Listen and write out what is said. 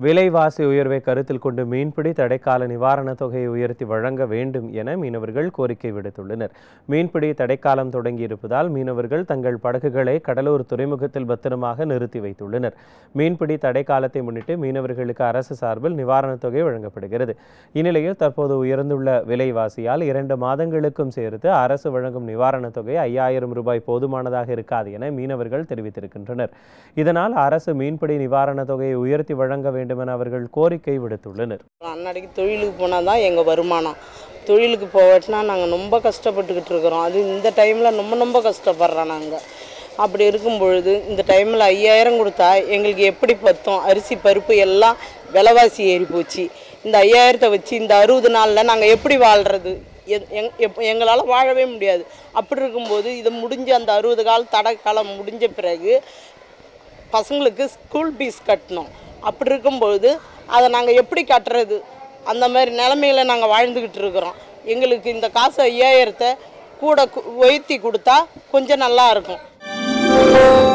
விலைவாசி உயர்வை கருத்தில் கொண்டு மீன்பிடி தடைக்கால நிவாரணத் தொகையை உயர்த்தி வழங்க வேண்டும் என மீனவர்கள் கோரிக்கை விடுத்துள்ளனர் மீன்பிடி தடைக்காலம் தொடங்கியிருப்பதால் மீனவர்கள் தங்கள் படகுகளை கடலூர் துறைமுகத்தில் பத்திரமாக நிறுத்தி வைத்துள்ளனர் மீன்பிடி தடைக்காலத்தை முன்னிட்டு மீனவர்களுக்கு அரசு சார்பில் நிவாரணத் தொகை வழங்கப்படுகிறது இந்நிலையில் தற்போது உயர்ந்துள்ள விலைவாசியால் இரண்டு மாதங்களுக்கும் சேர்த்து அரசு வழங்கும் நிவாரணத் தொகை ஐயாயிரம் ரூபாய் போதுமானதாக இருக்காது என மீனவர்கள் தெரிவித்திருக்கின்றனர் இதனால் அரசு மீன்பிடி நிவாரணத் தொகையை உயர்த்தி வழங்க வேண்டும் என அவர்கள் கோரிக்கை விடுத்துள்ளனர் அன்னடைக்கு தொழிலுக்கு போனால் தான் எங்கள் வருமானம் தொழிலுக்கு போகட்டினா நாங்கள் ரொம்ப கஷ்டப்பட்டுக்கிட்டு இருக்கிறோம் அது இந்த டைமில் ரொம்ப ரொம்ப கஷ்டப்படுறோம் நாங்கள் அப்படி இருக்கும் பொழுது இந்த டைமில் ஐயாயிரம் கொடுத்தா எங்களுக்கு எப்படி பத்தும் அரிசி பருப்பு எல்லாம் விலைவாசி ஏறி போச்சு இந்த ஐயாயிரத்தை வச்சு இந்த அறுபது நாளில் நாங்கள் எப்படி வாழ்கிறது எங் எங் எப் எங்களால் வாழவே முடியாது அப்படி இருக்கும்போது இது முடிஞ்ச அந்த அறுபது கால தடை காலம் முடிஞ்ச பிறகு பசங்களுக்கு ஸ்கூல் ஃபீஸ் கட்டணும் அப்படி இருக்கும்பொழுது அதை நாங்கள் எப்படி கட்டுறது அந்த மாதிரி நிலமையில நாங்கள் வாழ்ந்துக்கிட்டு இருக்கிறோம் எங்களுக்கு இந்த காசு ஐயாயிரத்தை கூட கு- உயர்த்தி கொடுத்தா கொஞ்சம் நல்லா இருக்கும்